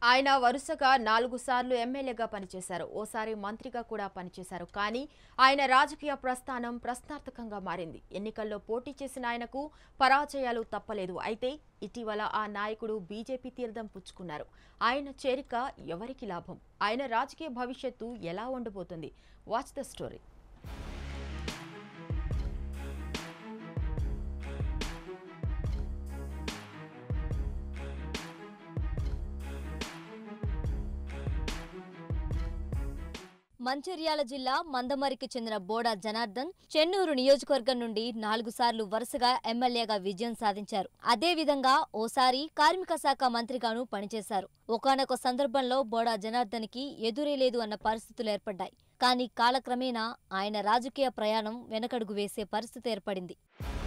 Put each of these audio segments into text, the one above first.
ఆయన వరుసగా నాలుగు సార్లు ఎమ్మెల్యేగా పనిచేశారు ఓసారి మంత్రిగా కూడా పనిచేశారు కానీ ఆయన రాజకీయ ప్రస్థానం ప్రశ్నార్థకంగా మారింది ఎన్నికల్లో పోటీ చేసిన ఆయనకు పరాజయాలు తప్పలేదు అయితే ఇటీవల ఆ నాయకుడు బీజేపీ తీర్థం పుచ్చుకున్నారు ఆయన చేరిక ఎవరికి లాభం ఆయన రాజకీయ భవిష్యత్తు ఎలా ఉండబోతుంది వాచ్ ద స్టోరీ మంచిర్యాల జిల్లా మందమరికి చెందిన బోడా జనార్దన్ చెన్నూరు నియోజకవర్గం నుండి నాలుగు సార్లు వరుసగా ఎమ్మెల్యేగా విజయం సాధించారు అదే విధంగా ఓసారి కార్మిక శాఖ మంత్రిగాను పనిచేశారు ఒకానొక సందర్భంలో బోడా జనార్దన్ కి ఎదురే లేదు అన్న పరిస్థితులు ఏర్పడ్డాయి కానీ కాలక్రమేణా ఆయన రాజకీయ ప్రయాణం వెనకడుగు వేసే పరిస్థితి ఏర్పడింది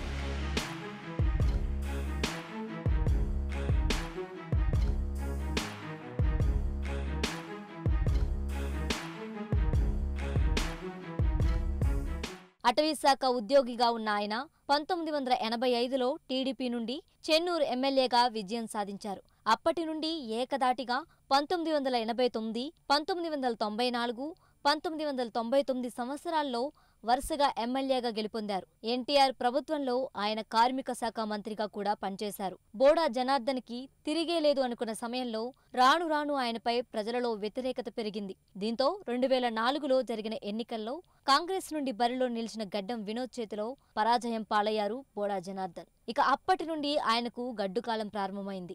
అటవీ శాఖ ఉద్యోగిగా ఉన్న ఆయన పంతొమ్మిది వందల ఎనభై ఐదులో టీడీపీ నుండి చెన్నూరు ఎమ్మెల్యేగా విజయం సాధించారు అప్పటి నుండి ఏకదాటిగా పంతొమ్మిది వందల ఎనభై తొమ్మిది పంతొమ్మిది వందల తొంభై నాలుగు పంతొమ్మిది వందల తొంభై తొమ్మిది సంవత్సరాల్లో వరుసగా ఎమ్మెల్యేగా గెలుపొందారు ఎన్టీఆర్ ప్రభుత్వంలో ఆయన కార్మిక శాఖ మంత్రిగా కూడా పనిచేశారు బోడా జనార్దన్ కి తిరిగే లేదు అనుకున్న సమయంలో రాను రాను ఆయనపై ప్రజలలో వ్యతిరేకత పెరిగింది దీంతో రెండు వేల నాలుగులో జరిగిన ఎన్నికల్లో కాంగ్రెస్ నుండి బరిలో నిలిచిన గడ్డం వినోద్ చేతిలో పరాజయం పాలయ్యారు బోడా జనార్దన్ ఇక అప్పటి నుండి ఆయనకు గడ్డుకాలం ప్రారంభమైంది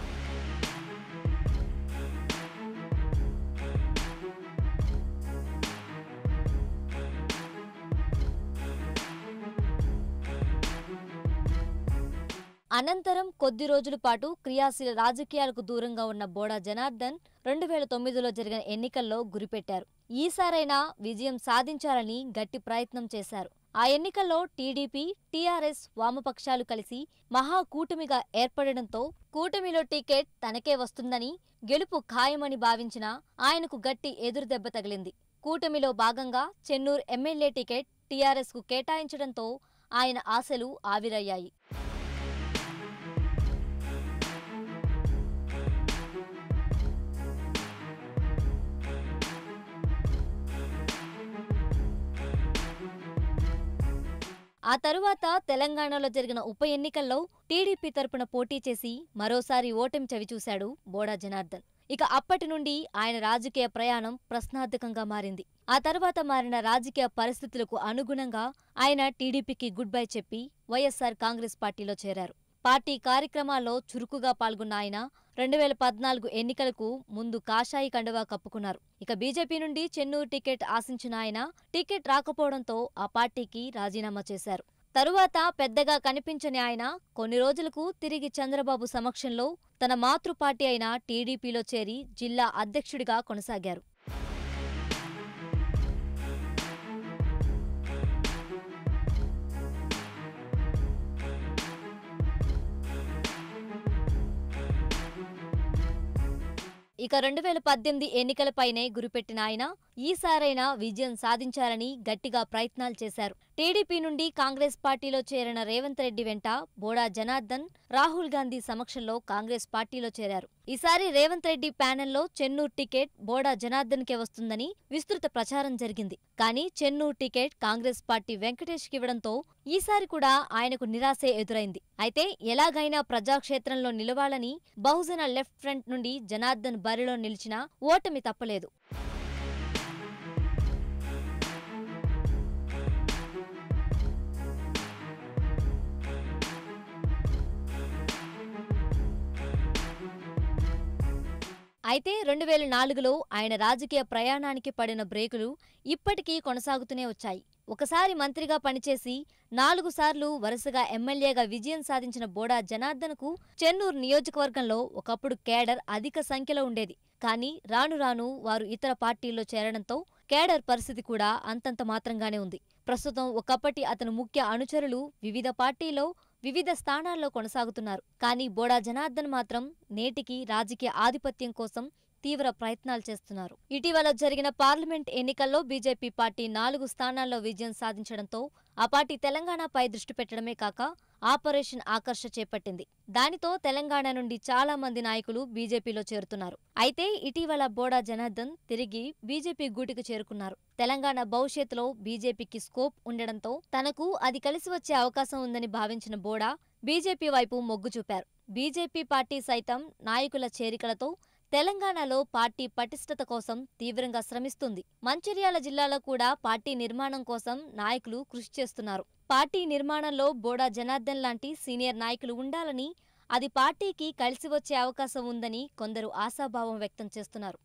అనంతరం కొద్ది రోజుల పాటు క్రియాశీల రాజకీయాలకు దూరంగా ఉన్న బోడా జనార్దన్ రెండు వేల తొమ్మిదిలో జరిగిన ఎన్నికల్లో గురిపెట్టారు ఈసారైనా విజయం సాధించాలని గట్టి ప్రయత్నం చేశారు ఆ ఎన్నికల్లో టీడీపీ టీఆర్ఎస్ వామపక్షాలు కలిసి మహా కూటమిగా ఏర్పడడంతో కూటమిలో టికెట్ తనకే వస్తుందని గెలుపు ఖాయమని భావించిన ఆయనకు గట్టి ఎదురుదెబ్బ తగిలింది కూటమిలో భాగంగా చెన్నూరు ఎమ్మెల్యే టికెట్ టీఆర్ఎస్ కు కేటాయించడంతో ఆయన ఆశలు ఆవిరయ్యాయి ఆ తరువాత తెలంగాణలో జరిగిన ఉప ఎన్నికల్లో టీడీపీ తరపున పోటీ చేసి మరోసారి ఓటమి చవిచూశాడు బోడా జనార్దన్ ఇక అప్పటి నుండి ఆయన రాజకీయ ప్రయాణం ప్రశ్నార్థకంగా మారింది ఆ తర్వాత మారిన రాజకీయ పరిస్థితులకు అనుగుణంగా ఆయన టీడీపీకి గుడ్ బై చెప్పి వైఎస్సార్ కాంగ్రెస్ పార్టీలో చేరారు పార్టీ కార్యక్రమాల్లో చురుకుగా పాల్గొన్న ఆయన రెండు వేల పద్నాలుగు ఎన్నికలకు ముందు కాషాయి కండువా కప్పుకున్నారు ఇక బీజేపీ నుండి చెన్నూరు టికెట్ ఆశించిన ఆయన టికెట్ రాకపోవడంతో ఆ పార్టీకి రాజీనామా చేశారు తరువాత పెద్దగా కనిపించని ఆయన కొన్ని రోజులకు తిరిగి చంద్రబాబు సమక్షంలో తన మాతృ పార్టీ అయిన టీడీపీలో చేరి జిల్లా అధ్యక్షుడిగా కొనసాగారు ఇక రెండు వేల పద్దెనిమిది ఎన్నికలపైనే గురిపెట్టిన ఆయన ఈసారైనా విజయం సాధించాలని గట్టిగా ప్రయత్నాలు చేశారు టీడీపీ నుండి కాంగ్రెస్ పార్టీలో చేరిన రేవంత్ రెడ్డి వెంట బోడా జనార్దన్ రాహుల్ గాంధీ సమక్షంలో కాంగ్రెస్ పార్టీలో చేరారు ఈసారి రేవంత్ రెడ్డి ప్యానెల్లో చెన్నూరు టికెట్ బోడా జనార్దన్ కే వస్తుందని విస్తృత ప్రచారం జరిగింది కానీ చెన్నూరు టికెట్ కాంగ్రెస్ పార్టీ వెంకటేష్ ఇవ్వడంతో ఈసారి కూడా ఆయనకు నిరాశే ఎదురైంది అయితే ఎలాగైనా ప్రజాక్షేత్రంలో నిలవాలని బహుజన లెఫ్ట్ ఫ్రంట్ నుండి జనార్దన్ బరిలో నిలిచినా ఓటమి తప్పలేదు అయితే రెండు వేల నాలుగులో ఆయన రాజకీయ ప్రయాణానికి పడిన బ్రేకులు ఇప్పటికీ కొనసాగుతూనే వచ్చాయి ఒకసారి మంత్రిగా పనిచేసి నాలుగు సార్లు వరుసగా ఎమ్మెల్యేగా విజయం సాధించిన బోడా జనార్దన్కు చెన్నూరు నియోజకవర్గంలో ఒకప్పుడు కేడర్ అధిక సంఖ్యలో ఉండేది కానీ రాను రాను వారు ఇతర పార్టీల్లో చేరడంతో కేడర్ పరిస్థితి కూడా అంతంత మాత్రంగానే ఉంది ప్రస్తుతం ఒకప్పటి అతను ముఖ్య అనుచరులు వివిధ పార్టీలో వివిధ స్థానాల్లో కొనసాగుతున్నారు కానీ బోడా జనార్దన్ మాత్రం నేటికి రాజకీయ ఆధిపత్యం కోసం తీవ్ర ప్రయత్నాలు చేస్తున్నారు ఇటీవల జరిగిన పార్లమెంట్ ఎన్నికల్లో బీజేపీ పార్టీ నాలుగు స్థానాల్లో విజయం సాధించడంతో ఆ పార్టీ తెలంగాణపై దృష్టి పెట్టడమే కాక ఆపరేషన్ ఆకర్ష చేపట్టింది దానితో తెలంగాణ నుండి చాలా మంది నాయకులు బీజేపీలో చేరుతున్నారు అయితే ఇటీవల బోడా జనార్దన్ తిరిగి బీజేపీ గూటికి చేరుకున్నారు తెలంగాణ భవిష్యత్తులో బీజేపీకి స్కోప్ ఉండడంతో తనకు అది కలిసి వచ్చే అవకాశం ఉందని భావించిన బోడా బీజేపీ వైపు మొగ్గు చూపారు బీజేపీ పార్టీ సైతం నాయకుల చేరికలతో తెలంగాణలో పార్టీ పటిష్టత కోసం తీవ్రంగా శ్రమిస్తుంది మంచిర్యాల జిల్లాలో కూడా పార్టీ నిర్మాణం కోసం నాయకులు కృషి చేస్తున్నారు పార్టీ నిర్మాణంలో బోడా జనార్దన్ లాంటి సీనియర్ నాయకులు ఉండాలని అది పార్టీకి కలిసి వచ్చే అవకాశం ఉందని కొందరు ఆశాభావం వ్యక్తం చేస్తున్నారు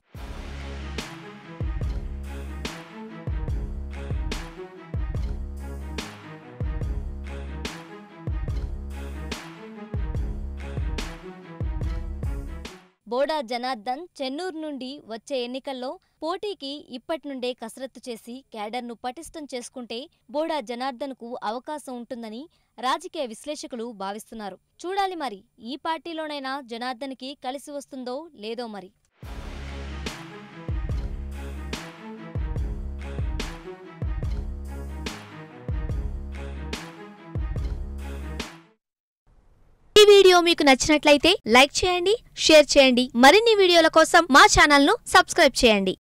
బోడా జనార్దన్ చెన్నూరు నుండి వచ్చే ఎన్నికల్లో పోటీకి ఇప్పటి నుండే కసరత్తు చేసి క్యాడర్ను పటిష్టం చేసుకుంటే బోడా జనార్దన్కు అవకాశం ఉంటుందని రాజకీయ విశ్లేషకులు భావిస్తున్నారు చూడాలి మరి ఈ పార్టీలోనైనా జనార్దన్కి కలిసి వస్తుందో లేదో మరి ఈ వీడియో మీకు నచ్చినట్లయితే లైక్ చేయండి షేర్ చేయండి మరిన్ని వీడియోల కోసం మా ఛానల్ను సబ్స్క్రైబ్ చేయండి